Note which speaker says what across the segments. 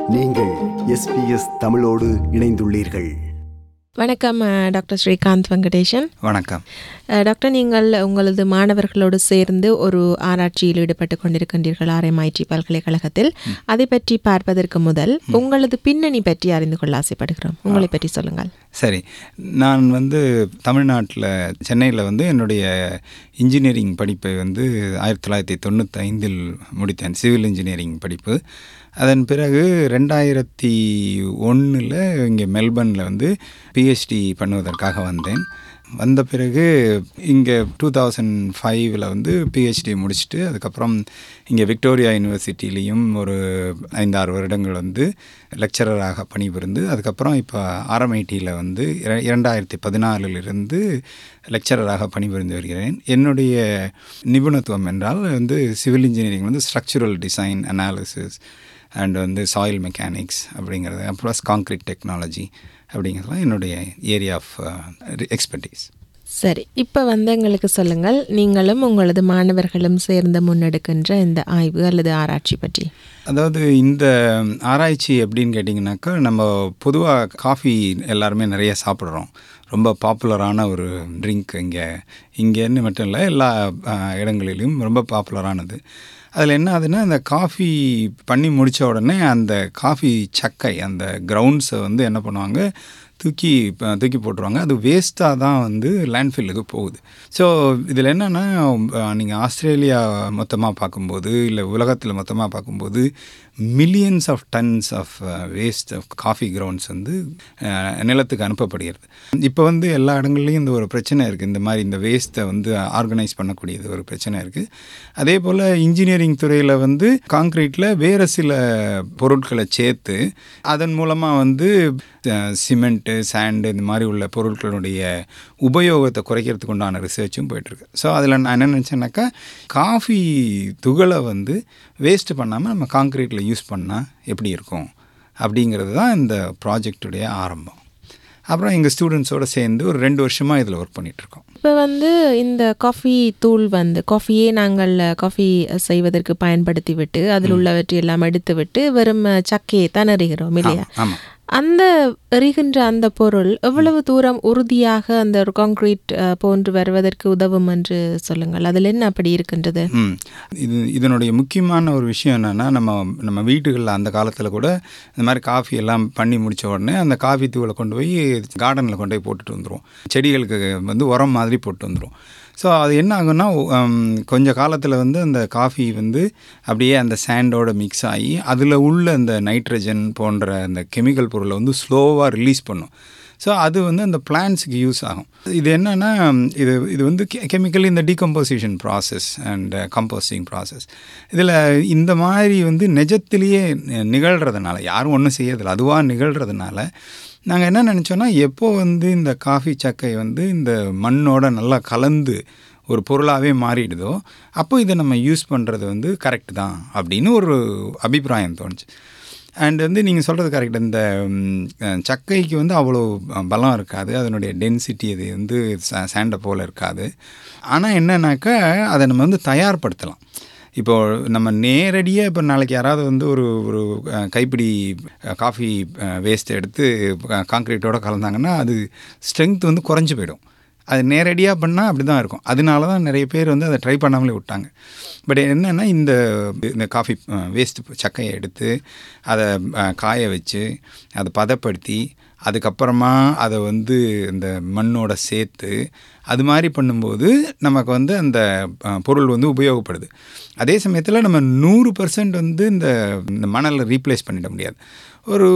Speaker 1: நீங்கள் எஸ்பிஎஸ் தமிழோடு இணைந்துள்ளீர்கள்
Speaker 2: வணக்கம் அஹ், டாக்டர் ஸ்ரீகாந்த் வெங்கடேஷன்
Speaker 3: வணக்கம்
Speaker 2: அஹ், டாக்டர் நீங்கள் உங்களது மாணவர்களோடு சேர்ந்து ஒரு ஆராய்ச்சியில் ஈடுபட்டு கொண்டிருக்கின்றீர்கள் ஆர்எம்ஐடி பல்கலைக்கழகத்தில் அதை பற்றி பார்ப்பதற்கு முதல் உங்களது பின்னணி பற்றி அறிந்து கொள்ள ஆசைப்படுகிறோம் உங்களை பற்றி சொல்லுங்கள்
Speaker 3: சரி நான் வந்து தமிழ்நாட்டில் சென்னையில் வந்து என்னுடைய இன்ஜினியரிங் படிப்பை வந்து ஆயிரத்தி தொள்ளாயிரத்தி தொண்ணூற்றி ஐந்தில் முடித்தேன் சிவில் இன்ஜினியரிங் படிப்பு அதன் பிறகு ரெண்டாயிரத்தி ஒன்றில் இங்கே மெல்பர்னில் வந்து பிஹெச்டி பண்ணுவதற்காக வந்தேன் வந்த பிறகு இங்கே டூ தௌசண்ட் ஃபைவ்ல வந்து பிஹெச்டி முடிச்சுட்டு அதுக்கப்புறம் இங்கே விக்டோரியா யூனிவர்சிட்டிலையும் ஒரு ஐந்தாறு வருடங்கள் வந்து லெக்சரராக பணிபுரிந்து அதுக்கப்புறம் இப்போ ஆர்எம்ஐடியில் வந்து இர- இரண்டாயிரத்தி பதினாலிலிருந்து லெக்சரராக பணிபுரிந்து வருகிறேன் என்னுடைய நிபுணத்துவம் என்றால் வந்து சிவில் இன்ஜினியரிங் வந்து ஸ்ட்ரக்சுரல் டிசைன் அனாலிசிஸ் அண்ட் வந்து சாயில் மெக்கானிக்ஸ் அப்படிங்கிறது ப்ளஸ் காங்க்ரீட் டெக்னாலஜி அப்படிங்கிறதுலாம் என்னுடைய ஏரியா ஆஃப் எக்ஸ்பர்டீஸ்
Speaker 2: சரி இப்போ வந்து எங்களுக்கு சொல்லுங்கள் நீங்களும் உங்களது மாணவர்களும் சேர்ந்து முன்னெடுக்கின்ற இந்த ஆய்வு அல்லது ஆராய்ச்சி பற்றி
Speaker 3: அதாவது இந்த ஆராய்ச்சி எப்படின்னு கேட்டிங்கனாக்கா நம்ம பொதுவாக காஃபி எல்லாருமே நிறைய சாப்பிட்றோம் ரொம்ப பாப்புலரான ஒரு ட்ரிங்க் இங்கே இங்கேன்னு மட்டும் இல்லை எல்லா அஹ், இடங்களிலும் ரொம்ப பாப்புலரானது அதில் என்ன ஆகுதுன்னா அந்த காஃபி பண்ணி முடித்த உடனே அந்த காஃபி சக்கை அந்த கிரவுண்ட்ஸை வந்து என்ன பண்ணுவாங்க தூக்கி அஹ், தூக்கி போட்டுருவாங்க அது வேஸ்ட்டாக தான் வந்து லேண்ட்ஃபில்லுக்கு போகுது ஸோ இதில் என்னென்னா நீங்கள் ஆஸ்திரேலியா மொத்தமாக பார்க்கும்போது இல்லை உலகத்தில் மொத்தமாக பார்க்கும்போது millions of tons of waste of coffee grounds வந்து அஹ், நிலத்துக்கு அனுப்பப்படுகிறது இப்போ வந்து எல்லா இடங்கள்லையும் இந்த ஒரு பிரச்சனை இருக்குது இந்த மாதிரி இந்த வேஸ்ட்டை வந்து ஆர்கனைஸ் பண்ணக்கூடியது ஒரு பிரச்சனை இருக்குது அதே போல் இன்ஜினியரிங் துறையில் வந்து காங்க்ரீட்டில் வேறு சில பொருட்களை சேர்த்து அதன் மூலமாக வந்து சிமெண்ட்டு சாண்டு இந்த மாதிரி உள்ள பொருட்களுடைய உபயோகத்தை குறைக்கிறதுக்கு உண்டான ரிசர்ச்சும் போயிட்டுருக்கு ஸோ அதில் நான் என்ன நினச்சேன்னாக்கா காஃபி துகளை வந்து வேஸ்ட் பண்ணாமல் நம்ம காங்க்ரீட்டில் யூஸ் பண்ணால் எப்படி இருக்கும் அப்படிங்கிறது தான் இந்த ப்ராஜெக்டுடைய ஆரம்பம் அப்புறம் எங்கள் ஸ்டூடெண்ட்ஸோடு சேர்ந்து ஒரு ரெண்டு வருஷமாக இதில் ஒர்க் பண்ணிகிட்ருக்கோம்
Speaker 2: இப்போ வந்து இந்த காஃபி தூள் வந்து காஃபியே நாங்கள் காஃபி செய்வதற்கு பயன்படுத்தி விட்டு அதில் உள்ளவற்றை எல்லாம் எடுத்து விட்டு வெறும் சக்கையை தான் அறிகிறோம் இல்லையா
Speaker 3: ஆமாம்
Speaker 2: அந்த எறிகின்ற அந்த பொருள் எவ்வளவு தூரம் உறுதியாக அந்த ஒரு கான்கிரீட் அஹ், போன்று வருவதற்கு உதவும் என்று சொல்லுங்கள் அதில் என்ன அப்படி இருக்கின்றது
Speaker 3: ம் இது இதனுடைய முக்கியமான ஒரு விஷயம் என்னென்னா நம்ம நம்ம வீட்டுகளில் அந்த காலத்தில் கூட இந்த மாதிரி காஃபி எல்லாம் பண்ணி முடித்த உடனே அந்த காஃபி தூளை கொண்டு போய் கார்டனில் கொண்டு போய் போட்டுட்டு வந்துடும் செடிகளுக்கு வந்து உரம் மாதிரி போட்டு வந்துடும் ஸோ அது என்ன ஆகும்னா உம், கொஞ்ச காலத்தில் வந்து அந்த காஃபி வந்து அப்படியே அந்த சாண்டோட மிக்ஸ் ஆகி அதில் உள்ள அந்த நைட்ரஜன் போன்ற அந்த கெமிக்கல் பொருளை வந்து ஸ்லோவாக ரிலீஸ் பண்ணும் ஸோ அது வந்து அந்த பிளான்ஸுக்கு யூஸ் ஆகும் இது என்னென்னா இது இது வந்து கெமிக்கல் இந்த decomposition process and composting process இதில் இந்த மாதிரி வந்து நிஜத்திலேயே நிகழ்கிறதுனால யாரும் ஒன்றும் செய்யறதில்ல அதுவாக நிகழ்கிறதுனால நாங்கள் என்ன நினச்சோன்னா எப்போ வந்து இந்த காஃபி சக்கை வந்து இந்த மண்ணோட நல்லா கலந்து ஒரு பொருளாகவே மாறிடுதோ அப்போ இதை நம்ம யூஸ் பண்ணுறது வந்து கரெக்ட் தான் அப்படின்னு ஒரு அபிப்பிராயம் தோணுச்சு அண்ட் வந்து நீங்கள் சொல்கிறது கரெக்ட் இந்த ம், அஹ், சக்கைக்கு வந்து அவ்வளோ பலம் இருக்காது அதனுடைய டென்சிட்டி அது வந்து சாண்டை போல் இருக்காது ஆனால் என்னன்னாக்கா அதை நம்ம வந்து தயார்படுத்தலாம் இப்போ நம்ம நேரடியாக இப்போ நாளைக்கு யாராவது வந்து ஒரு ஒரு அஹ், கைப்பிடி காஃபி வேஸ்ட் எடுத்து காங்க்ரீட்டோட கலந்தாங்கன்னா அது ஸ்ட்ரென்த் வந்து குறைஞ்சி போயிடும் அது நேரடியாக பண்ணால் அப்படி தான் இருக்கும் அதனால தான் நிறைய பேர் வந்து அதை ட்ரை பண்ணாமலே விட்டாங்க பட் என்னென்னா இந்த இந்த காஃபி வேஸ்ட் சக்கையை எடுத்து அதை அஹ், காய வச்சு அதை பதப்படுத்தி அதுக்கப்புறமா அதை வந்து இந்த மண்ணோட சேர்த்து அது மாதிரி பண்ணும்போது நமக்கு வந்து அந்த அஹ், பொருள் வந்து உபயோகப்படுது அதே சமயத்தில் நம்ம நூறு பர்சன்ட் வந்து இந்த இந்த மணலை ரீப்ளேஸ் பண்ணிட முடியாது ஒரு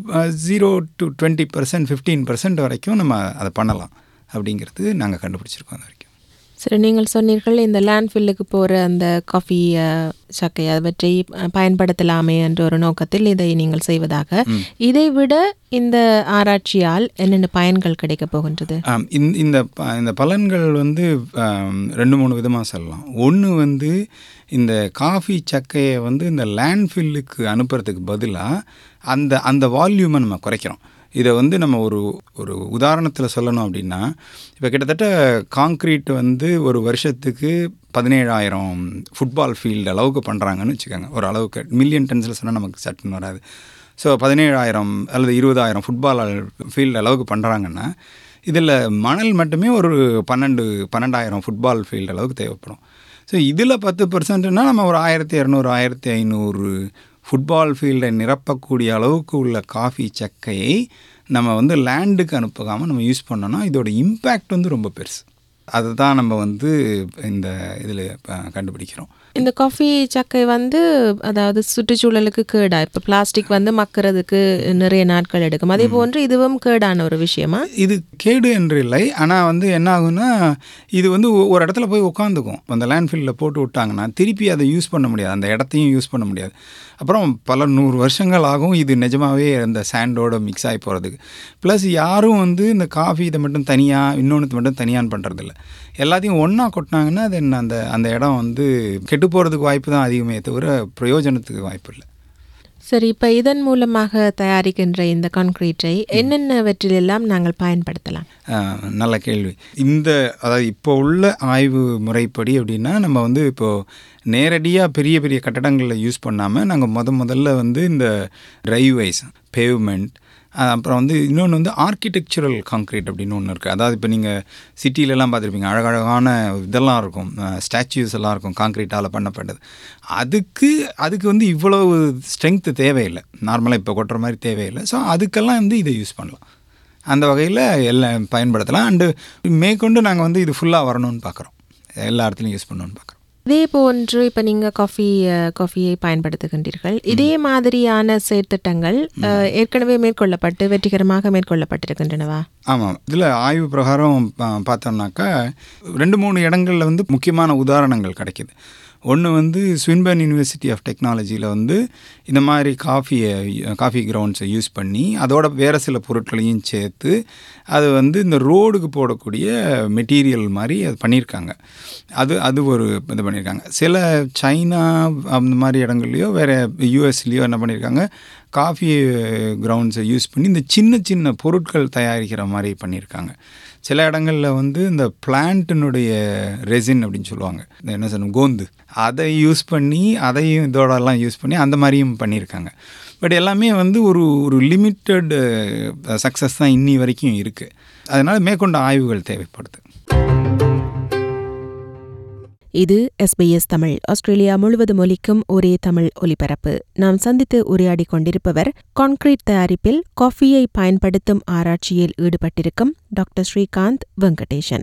Speaker 3: zero to twenty percent fifteen percent வரைக்கும் நம்ம அதை பண்ணலாம் அப்படிங்கிறது நாங்கள் கண்டுபிடிச்சிருக்கோம் அது வரைக்கும்
Speaker 2: சரி நீங்கள் சொன்னீர்கள் இந்த லேண்ட்ஃபில்லுக்கு போகிற அந்த காஃபி அஹ், சக்கை அவற்றை அஹ், பயன்படுத்தலாமே என்ற ஒரு நோக்கத்தில் இதை நீங்கள் செய்வதாக இதை விட இந்த ஆராய்ச்சியால் என்னென்ன பயன்கள் கிடைக்கப் போகின்றது
Speaker 3: ஆம், இந்த இந்த ப- இந்த பலன்கள் வந்து ஆம், ரெண்டு மூணு விதமாக சொல்லலாம் ஒன்று வந்து இந்த காஃபி சக்கையை வந்து இந்த லேண்ட்ஃபில்லுக்கு அனுப்புறதுக்கு பதிலாக அந்த அந்த வால்யூமை நம்ம குறைக்கிறோம் இதை வந்து நம்ம ஒரு ஒரு உதாரணத்தில் சொல்லணும் அப்படின்னா இப்போ கிட்டத்தட்ட காங்க்ரீட் வந்து ஒரு வருஷத்துக்கு பதினேழாயிரம் ஃபுட்பால் ஃபீல்டு அளவுக்கு பண்ணுறாங்கன்னு வச்சுக்கோங்க ஒரு அளவுக்கு மில்லியன் டென்ஸில் சொன்னால் நமக்கு சட்டுன்னு வராது ஸோ பதினேழாயிரம் அல்லது இருபதாயிரம் ஃபுட்பால் ஃபீல்டு அளவுக்கு பண்ணுறாங்கன்னா இதில் மணல் மட்டுமே ஒரு பன்னெண்டு பன்னெண்டாயிரம் ஃபுட்பால் ஃபீல்டு அளவுக்கு தேவைப்படும் ஸோ இதில் பத்து பர்சன்ட்னா நம்ம ஒரு ஆயிரத்தி இரநூறு ஆயிரத்தி ஐநூறு ஃபுட்பால் ஃபீல்டை நிரப்பக்கூடிய அளவுக்கு உள்ள காஃபி சக்கையை நம்ம வந்து லேண்டுக்கு அனுப்பாமல் நம்ம யூஸ் பண்ணோன்னா இதோட இம்பேக்ட் வந்து ரொம்ப பெருசு அதுதான் நம்ம வந்து இந்த இதில் கண்டுபிடிக்கிறோம்
Speaker 2: இந்த காஃபி சக்கை வந்து அதாவது சுற்றுச்சூழலுக்கு கேடா இப்போ பிளாஸ்டிக் வந்து மக்கிறதுக்கு நிறைய நாட்கள் எடுக்கும் அதே போன்று இதுவும் கேடான ஒரு விஷயமா
Speaker 3: இது கேடு என்று இல்லை ஆனால் வந்து என்ன ஆகும்னா இது வந்து ஒ- ஒரு இடத்துல போய் உட்காந்துக்கும் அந்த லேண்ட்ஃபில்லில் போட்டு விட்டாங்கன்னா திருப்பி அதை யூஸ் பண்ண முடியாது அந்த இடத்தையும் யூஸ் பண்ண முடியாது அப்புறம் பல நூறு வருஷங்கள் ஆகும் இது நிஜமாகவே அந்த சாண்டோட மிக்ஸ் ஆகி போகிறதுக்கு ப்ளஸ் யாரும் வந்து இந்த காஃபி இதை மட்டும் தனியாக இன்னொன்று மட்டும் தனியான்னு பண்ணுறதில்ல எல்லாத்தையும் ஒன்றா கொட்டினாங்கன்னா அது என்ன அந்த அந்த இடம் வந்து கெட்டு போகிறதுக்கு வாய்ப்பு தான் அதிகமே தவிர பிரயோஜனத்துக்கு வாய்ப்பு இல்லை
Speaker 2: சரி இப்போ இதன் மூலமாக தயாரிக்கின்ற இந்த கான்கிரீட்டை என்னென்னவற்றிலெல்லாம் நாங்கள் பயன்படுத்தலாம்
Speaker 3: ஆஹ், நல்ல கேள்வி இந்த அதாவது இப்போ உள்ள ஆய்வு முறைப்படி அப்படின்னா நம்ம வந்து இப்போது நேரடியாக பெரிய பெரிய கட்டடங்களில் யூஸ் பண்ணாமல் நாங்கள் முத முதல்ல வந்து இந்த ட்ரைவேஸ் பேவ்மெண்ட் அப்புறம் வந்து இன்னொன்று வந்து ஆர்கிடெக்சரல் காங்க்ரீட் அப்படின்னு ஒன்று இருக்குது அதாவது இப்போ நீங்கள் சிட்டிலெலாம் பார்த்துருப்பீங்க அழகழகான இதெல்லாம் இருக்கும் ஸ்டாச்சுஸ் எல்லாம் இருக்கும் காங்க்ரீட்டால் பண்ணப்பட்டது அதுக்கு அதுக்கு வந்து இவ்வளவு ஸ்ட்ரென்த்து தேவையில்லை நார்மலாக இப்போ கொட்டுற மாதிரி தேவையில்லை ஸோ அதுக்கெல்லாம் வந்து இதை யூஸ் பண்ணலாம் அந்த வகையில் எல்லாம் பயன்படுத்தலாம் அண்டு மேற்கொண்டு நாங்கள் வந்து இது ஃபுல்லாக வரணும்னு பார்க்குறோம் எல்லா இடத்துலையும் யூஸ் பண்ணணும்னு பார்க்குறோம்
Speaker 2: இதே போன்று இப்போ நீங்கள் காஃபி அஹ், காஃபியை பயன்படுத்துகின்றீர்கள் இதே மாதிரியான செயற்திட்டங்கள் அஹ், ஏற்கனவே மேற்கொள்ளப்பட்டு வெற்றிகரமாக மேற்கொள்ளப்பட்டிருக்கின்றனவா
Speaker 3: ஆமாம் இதில் ஆய்வு பிரகாரம் பா- பார்த்தோம்னாக்கா ரெண்டு மூணு இடங்களில் வந்து முக்கியமான உதாரணங்கள் கிடைக்கிது ஒன்று வந்து ஸ்வின்பர்ன் யூனிவர்சிட்டி ஆஃப் டெக்னாலஜியில் வந்து இந்த மாதிரி காஃபியை காஃபி கிரவுண்ட்ஸை யூஸ் பண்ணி அதோட வேறு சில பொருட்களையும் சேர்த்து அது வந்து இந்த ரோடுக்கு போடக்கூடிய மெட்டீரியல் மாதிரி அது பண்ணியிருக்காங்க அது அது ஒரு இது பண்ணியிருக்காங்க சில சைனா அந்த மாதிரி இடங்கள்லையோ வேறு யூஎஸ்லேயோ என்ன பண்ணியிருக்காங்க காஃபி கிரவுண்ட்ஸை யூஸ் பண்ணி இந்த சின்ன சின்ன பொருட்கள் தயாரிக்கிற மாதிரி பண்ணியிருக்காங்க சில இடங்களில் வந்து இந்த பிளான்ட்டினுடைய ரெசின் அப்படின்னு சொல்லுவாங்க இந்த என்ன சொல்லணும் கோந்து அதை யூஸ் பண்ணி அதையும் இதோடலாம் யூஸ் பண்ணி அந்த மாதிரியும் பண்ணியிருக்காங்க பட் எல்லாமே வந்து ஒரு ஒரு லிமிட்டட் சக்ஸஸ் தான் இன்னி வரைக்கும் இருக்குது அதனால் மேற்கொண்ட ஆய்வுகள் தேவைப்படுது
Speaker 2: இது எஸ்பிஎஸ் தமிழ் ஆஸ்திரேலியா முழுவதும் ஒலிக்கும் ஒரே தமிழ் ஒலிபரப்பு நாம் சந்தித்து உரையாடி கொண்டிருப்பவர் கான்கிரீட் தயாரிப்பில் காஃபியை பயன்படுத்தும் ஆராய்ச்சியில் ஈடுபட்டிருக்கும் டாக்டர் ஸ்ரீகாந்த் வெங்கடேஷன்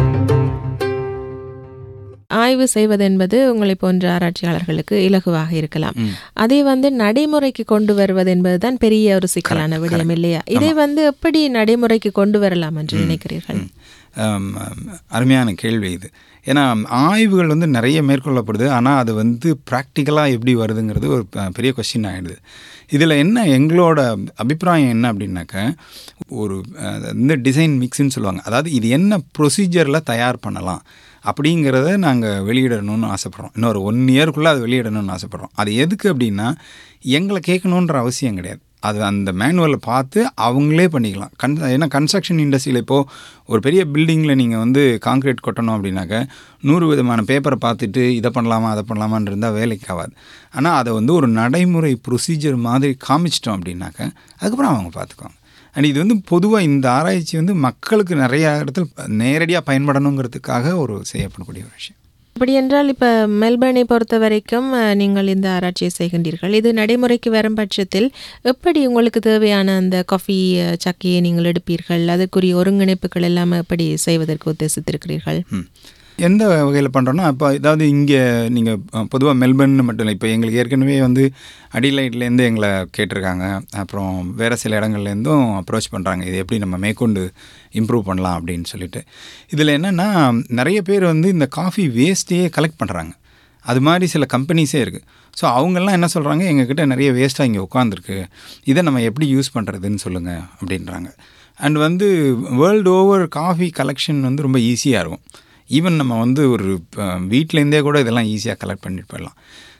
Speaker 2: ஆய்வு செய்வதென்பது உங்களை போன்ற ஆராய்ச்சியாளர்களுக்கு இலகுவாக இருக்கலாம் அதை வந்து நடைமுறைக்கு கொண்டு வருவது என்பதுதான் பெரிய ஒரு சிக்கலான விடயம் இல்லையா இதை வந்து எப்படி நடைமுறைக்கு கொண்டு வரலாம் என்று நினைக்கிறீர்கள்
Speaker 3: ஆம், அருமையான கேள்வி இது ஏன்னா ஆய்வுகள் வந்து நிறைய மேற்கொள்ளப்படுது ஆனால் அது வந்து ப்ராக்டிக்கலாக எப்படி வருதுங்கிறது ஒரு ப- பெரிய கொஸ்டின் ஆகிடுது இதில் என்ன எங்களோட அபிப்பிராயம் என்ன அப்படின்னாக்க ஒரு அஹ், இந்த டிசைன் மிக்ஸ்ன்னு சொல்லுவாங்க அதாவது இது என்ன ப்ரொசீஜரில் தயார் பண்ணலாம் அப்படிங்கிறத நாங்கள் வெளியிடணும்னு ஆசைப்பட்றோம் இன்னொரு ஒன் இயர்க்குள்ளே அது வெளியிடணும்னு ஆசைப்பட்றோம் அது எதுக்கு அப்படின்னா எங்களை கேட்கணுன்ற அவசியம் கிடையாது அது அந்த மேனுவலை பார்த்து அவங்களே பண்ணிக்கலாம் கன் ஏன்னா கன்ஸ்ட்ரக்ஷன் இண்டஸ்ட்ரியில் இப்போது ஒரு பெரிய பில்டிங்கில் நீங்கள் வந்து காங்க்ரீட் கொட்டணும் அப்படின்னாக்க நூறு விதமான பேப்பரை பார்த்துட்டு இதை பண்ணலாமா அதை பண்ணலாமான்னு இருந்தால் வேலைக்கு ஆகாது ஆனால் அதை வந்து ஒரு நடைமுறை ப்ரொசீஜர் மாதிரி காமிச்சிட்டோம் அப்படின்னாக்க அதுக்கப்புறம் அவங்க பார்த்துக்குவாங்க அண்ட் இது வந்து பொதுவாக இந்த ஆராய்ச்சி வந்து மக்களுக்கு நிறைய இடத்துல நேரடியாக பயன்படணுங்கிறதுக்காக ஒரு செய்யப்படக்கூடிய ஒரு விஷயம்
Speaker 2: அப்படி என்றால் இப்போ மெல்பர்னை பொறுத்த வரைக்கும் அஹ், நீங்கள் இந்த ஆராய்ச்சியை செய்கின்றீர்கள் இது நடைமுறைக்கு வரும் பட்சத்தில் எப்படி உங்களுக்கு தேவையான அந்த காஃபி அஹ், சக்கையை நீங்கள் எடுப்பீர்கள் அதற்குரிய ஒருங்கிணைப்புகள் எல்லாம் எப்படி செய்வதற்கு உத்தேசித்திருக்கிறீர்கள்
Speaker 3: ம். எந்த வகையில் பண்ணுறோன்னா இப்போ ஏதாவது இங்கே நீங்கள் பொதுவாக மெல்பர்ன் மட்டும் இல்லை இப்போ எங்களுக்கு ஏற்கனவே வந்து அடிலைட்லேருந்து எங்களை கேட்டிருக்காங்க அப்புறம் வேறு சில இடங்கள்லேருந்தும் அப்ரோச் பண்ணுறாங்க இது எப்படி நம்ம மேற்கொண்டு இம்ப்ரூவ் பண்ணலாம் அப்படின்னு சொல்லிட்டு இதில் என்னென்னா நிறைய பேர் வந்து இந்த காஃபி வேஸ்ட்டையே கலெக்ட் பண்ணுறாங்க அது மாதிரி சில கம்பெனிஸே இருக்குது ஸோ அவங்கெல்லாம் என்ன சொல்கிறாங்க எங்ககிட்ட நிறைய வேஸ்ட்டாக இங்கே உட்காந்துருக்கு இதை நம்ம எப்படி யூஸ் பண்ணுறதுன்னு சொல்லுங்கள் அப்படின்றாங்க அண்ட் வந்து வேர்ல்டு ஓவர் காஃபி கலெக்ஷன் வந்து ரொம்ப ஈஸியாக இருக்கும் ஈவன் நம்ம வந்து ஒரு வீட்டிலேருந்தே கூட இதெல்லாம் ஈஸியாக கலெக்ட் பண்ணிட்டு போயிடலாம்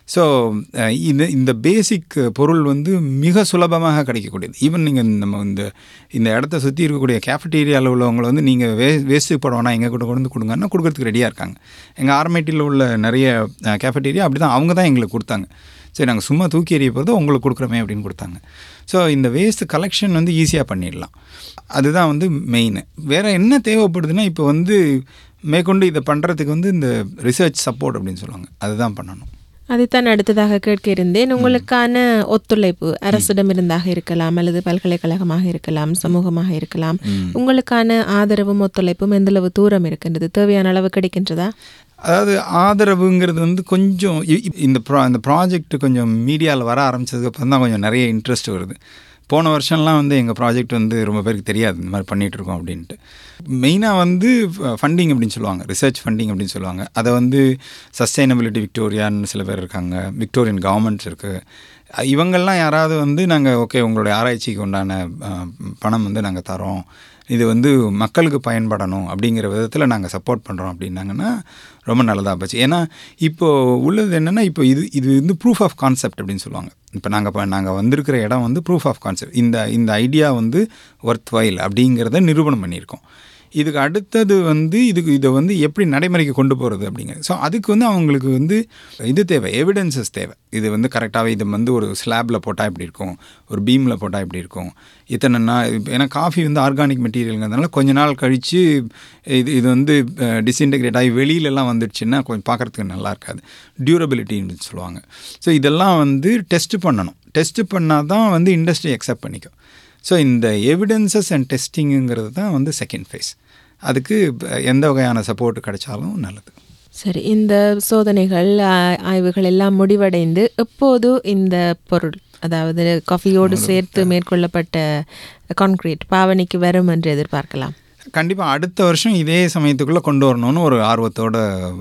Speaker 3: ஸோ இந்த இந்த பேசிக் பொருள் வந்து மிக சுலபமாக கிடைக்கக்கூடியது ஈவன் நீங்கள் நம்ம இந்த இந்த இடத்த சுற்றி இருக்கக்கூடிய கேஃபட்டீரியாவில் உள்ளவங்களை வந்து நீங்கள் வே வேஸ்ட்டு படம் எங்கள் கூட கொண்டு வந்து கொடுங்கன்னா கொடுக்கறதுக்கு ரெடியாக இருக்காங்க எங்கள் ஆர்மேட்டியில் உள்ள நிறைய கேஃபட்டீரியா அப்படி தான் அவங்க தான் எங்களுக்கு கொடுத்தாங்க சரி நாங்கள் சும்மா தூக்கி எறிய போகிறது உங்களுக்கு கொடுக்குறோமே அப்படின்னு கொடுத்தாங்க ஸோ இந்த வேஸ்ட் கலெக்ஷன் வந்து ஈஸியாக பண்ணிடலாம் அதுதான் வந்து மெயின் வேறு என்ன தேவைப்படுதுன்னா இப்போ வந்து மேற்கொண்டு இதை பண்ணுறதுக்கு வந்து இந்த ரிசர்ச் சப்போர்ட் அப்படின்னு சொல்லுவாங்க அதுதான் பண்ணணும்
Speaker 2: அதைத்தான் அடுத்ததாக கேட்க இருந்தேன் உங்களுக்கான ஒத்துழைப்பு அரசிடமிருந்தாக இருக்கலாம் அல்லது பல்கலைக்கழகமாக இருக்கலாம் சமூகமாக இருக்கலாம் உங்களுக்கான ஆதரவும் ஒத்துழைப்பும் எந்தளவு தூரம் இருக்கின்றது தேவையான அளவு கிடைக்கின்றதா
Speaker 3: அதாவது ஆதரவுங்கிறது வந்து கொஞ்சம் இ- இ- இந்த ப்ரா இந்த ப்ராஜெக்ட் கொஞ்சம் மீடியாவில் வர ஆரம்பிச்சதுக்கு அப்புறம் தான் கொஞ்சம் நிறைய இன்ட்ரெஸ்ட் வருது போன வருஷம்லாம் வந்து எங்கள் ப்ராஜெக்ட் வந்து ரொம்ப பேருக்கு தெரியாது இந்த மாதிரி பண்ணிகிட்டு இருக்கோம் அப்படின்ட்டு மெயினாக வந்து ஃபண்டிங் அப்படின்னு சொல்லுவாங்க ரிசர்ச் ஃபண்டிங் அப்படின்னு சொல்லுவாங்க அதை வந்து சஸ்டைனபிலிட்டி விக்டோரியான்னு சில பேர் இருக்காங்க விக்டோரியன் கவர்மெண்ட்ஸ் இருக்குது இவங்கெல்லாம் யாராவது வந்து நாங்கள் ஓகே உங்களுடைய ஆராய்ச்சிக்கு உண்டான அஹ், பணம் வந்து நாங்கள் தரோம் இது வந்து மக்களுக்கு பயன்படணும் அப்படிங்கிற விதத்தில் நாங்கள் சப்போர்ட் பண்ணுறோம் அப்படின்னாங்கன்னா ரொம்ப நல்லதாக போச்சு ஏன்னா இப்போது உள்ளது என்னென்னா இப்போ இது இது வந்து ப்ரூஃப் ஆஃப் கான்செப்ட் அப்படின்னு சொல்லுவாங்க இப்போ நாங்கள் இப்போ நாங்கள் வந்திருக்கிற இடம் வந்து ப்ரூஃப் ஆஃப் கான்செப்ட் இந்த இந்த ஐடியா வந்து ஒர்த் வைல் அப்படிங்கிறத நிரூபணம் பண்ணியிருக்கோம் இதுக்கு அடுத்தது வந்து இதுக்கு இதை வந்து எப்படி நடைமுறைக்கு கொண்டு போகிறது அப்படிங்கிறது ஸோ அதுக்கு வந்து அவங்களுக்கு வந்து இது தேவை எவிடன்சஸ் தேவை இது வந்து கரெக்டாகவே இது வந்து ஒரு ஸ்லாப்பில் போட்டால் இப்படி இருக்கும் ஒரு பீமில் போட்டால் இப்படி இருக்கும் இத்தனை நாள் இப்ப ஏன்னா காஃபி வந்து ஆர்கானிக் மெட்டீரியலுங்கிறதுனால கொஞ்ச நாள் கழித்து இது இது வந்து டிஸ்இன்டெகிரேட் ஆகி வெளியிலலாம் வந்துடுச்சுன்னா கொஞ்சம் பார்க்குறதுக்கு நல்லா இருக்காது டியூரபிலிட்டின்னு சொல்லுவாங்க ஸோ இதெல்லாம் வந்து டெஸ்ட் பண்ணணும் டெஸ்ட் பண்ணால் தான் வந்து இண்டஸ்ட்ரி அக்செப்ட் பண்ணிக்கும் ஸோ இந்த எவிடன்சஸ் அண்ட் டெஸ்டிங்குங்கிறது தான் வந்து செகண்ட் ஃபேஸ் அதுக்கு ப- எந்த வகையான சப்போர்ட் கிடைச்சாலும் நல்லது
Speaker 2: சரி இந்த சோதனைகள் ஆ- ஆய்வுகள் எல்லாம் முடிவடைந்து எப்போது இந்த பொருள் அதாவது காஃபியோடு சேர்த்து மேற்கொள்ளப்பட்ட கான்கிரீட் பாவனைக்கு வரும் என்று எதிர்பார்க்கலாம்
Speaker 3: கண்டிப்பாக அடுத்த வருஷம் இதே சமயத்துக்குள்ளே கொண்டு வரணும்னு ஒரு ஆர்வத்தோடு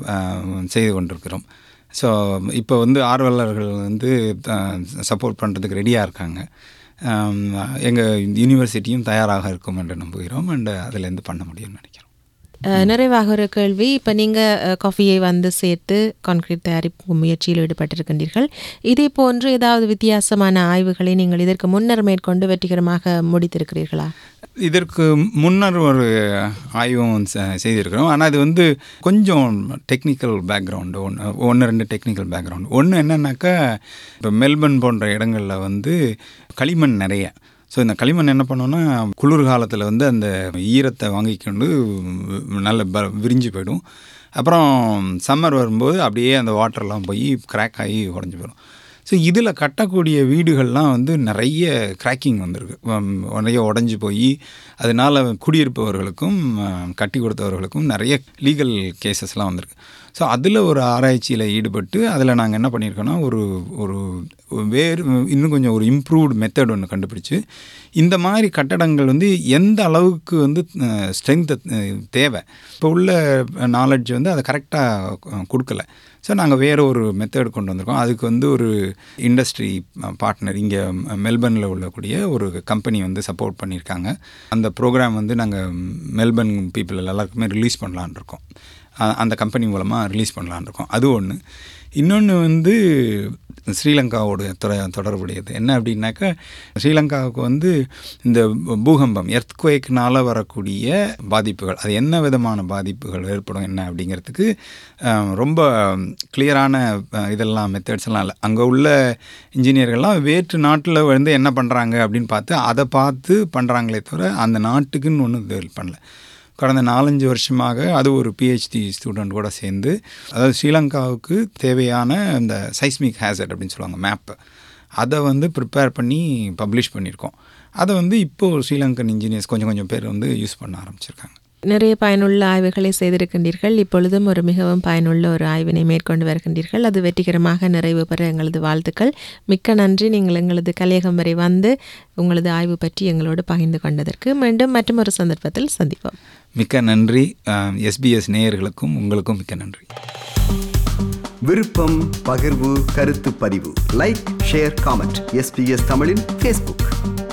Speaker 3: செய்து கொண்டிருக்கிறோம் ஸோ இப்போ வந்து ஆர்வலர்கள் வந்து சப்போர்ட் பண்ணுறதுக்கு ரெடியாக இருக்காங்க எங்கள் யூனிவர்சிட்டியும் தயாராக இருக்கும் என்று நம்புகிறோம் அண்ட் அதிலேருந்து பண்ண முடியும்னு நினைக்கிறோம்
Speaker 2: அஹ், நிறைவாக ஒரு கேள்வி இப்போ நீங்கள் காஃபியை வந்து சேர்த்து கான்கிரீட் தயாரிப்பு முயற்சியில் ஈடுபட்டிருக்கின்றீர்கள் இதே போன்று ஏதாவது வித்தியாசமான ஆய்வுகளை நீங்கள் இதற்கு முன்னர் மேற்கொண்டு வெற்றிகரமாக முடித்திருக்கிறீர்களா
Speaker 3: இதற்கு முன்னர் ஒரு ஆய்வும் செ- செய்திருக்கிறோம் ஆனால் அது வந்து கொஞ்சம் டெக்னிக்கல் பேக்ரவுண்டு ஒன்று ஒன்று ரெண்டு டெக்னிக்கல் பேக்ரவுண்டு ஒன்று என்னன்னாக்கா இப்போ மெல்பர்ன் போன்ற இடங்களில் வந்து களிமண் நிறைய ஸோ இந்த களிமண் என்ன பண்ணோன்னா குளிர் காலத்தில் வந்து அந்த ஈரத்தை வாங்கிக்கொண்டு நல்ல ப விரிஞ்சு போயிடும் அப்புறம் சம்மர் வரும்போது அப்படியே அந்த வாட்டர்லாம் போய் கிராக் ஆகி உடஞ்சி போயிடும் ஸோ இதில் கட்டக்கூடிய வீடுகள்லாம் வந்து நிறைய கிராக்கிங் வந்திருக்கு உம், நிறைய உடஞ்சி போய் அதனால் குடியிருப்பவர்களுக்கும் அஹ், கட்டி கொடுத்தவர்களுக்கும் நிறைய லீகல் கேசஸ்லாம் வந்திருக்கு ஸோ அதில் ஒரு ஆராய்ச்சியில் ஈடுபட்டு அதில் நாங்கள் என்ன பண்ணியிருக்கோன்னா ஒரு ஒரு வேறு இன்னும் கொஞ்சம் ஒரு இம்ப்ரூவ்டு மெத்தட் ஒன்று கண்டுபிடிச்சு இந்த மாதிரி கட்டடங்கள் வந்து எந்த அளவுக்கு வந்து ஸ்ட்ரென்த்து தேவை இப்போ உள்ள நாலெட்ஜ் வந்து அதை கரெக்டாக கொடுக்கல ஸோ நாங்கள் வேறு ஒரு மெத்தட் கொண்டு வந்திருக்கோம் அதுக்கு வந்து ஒரு இண்டஸ்ட்ரி பார்ட்னர் இங்கே மெல்பர்னில் உள்ளக்கூடிய ஒரு கம்பெனி வந்து சப்போர்ட் பண்ணியிருக்காங்க அந்த ப்ரோக்ராம் வந்து நாங்கள் மெல்பர்ன் பீப்புள் எல்லாருக்குமே ரிலீஸ் பண்ணலான்னு இருக்கோம் அ- அந்த கம்பெனி மூலமாக ரிலீஸ் பண்ணலான்னு இருக்கோம் அது ஒன்று இன்னொன்று வந்து ஸ்ரீலங்காவோட தொட தொடர்புடையது என்ன அப்படின்னாக்கா ஸ்ரீலங்காவுக்கு வந்து இந்த பூகம்பம் எர்த்குவேக்னால வரக்கூடிய பாதிப்புகள் அது என்ன விதமான பாதிப்புகள் ஏற்படும் என்ன அப்படிங்கிறதுக்கு அஹ், ரொம்ப கிளியரான இதெல்லாம் மெத்தட்ஸ் எல்லாம் இல்லை அங்கே உள்ள இன்ஜினியர்கள்லாம் வேற்று நாட்டில் வந்து என்ன பண்ணுறாங்க அப்படின்னு பார்த்து அதை பார்த்து பண்ணுறாங்களே தவிர அந்த நாட்டுக்குன்னு ஒன்றும் இது பண்ணல கடந்த நாலஞ்சு வருஷமாக அது ஒரு பிஹெச்டி ஸ்டூடெண்ட் கூட சேர்ந்து அதாவது ஸ்ரீலங்காவுக்கு தேவையான இந்த சைஸ்மிக் ஹேசட் அப்படின்னு சொல்லுவாங்க மேப்பு அதை வந்து ப்ரிப்பேர் பண்ணி பப்ளிஷ் பண்ணியிருக்கோம் அதை வந்து இப்போது ஸ்ரீலங்கன் இன்ஜினியர்ஸ் கொஞ்சம் கொஞ்சம் பேர் வந்து யூஸ் பண்ண ஆரம்பிச்சிருக்காங்க
Speaker 2: நிறைய பயனுள்ள ஆய்வுகளை செய்திருக்கின்றீர்கள் இப்பொழுதும் ஒரு மிகவும் பயனுள்ள ஒரு ஆய்வினை மேற்கொண்டு வருகின்றீர்கள் அது வெற்றிகரமாக நிறைவு பெற எங்களது வாழ்த்துக்கள் மிக்க நன்றி நீங்கள் எங்களது கலையகம் வரை வந்து உங்களது ஆய்வு பற்றி எங்களோடு பகிர்ந்து கொண்டதற்கு மீண்டும் மற்றும் ஒரு சந்தர்ப்பத்தில் சந்திப்போம்
Speaker 3: மிக்க நன்றி எஸ்பிஎஸ் நேயர்களுக்கும் உங்களுக்கும் மிக்க நன்றி
Speaker 1: விருப்பம் பகிர்வு கருத்து பதிவு லைக் ஷேர் காமெண்ட் எஸ்பிஎஸ் தமிழின் ஃபேஸ்புக்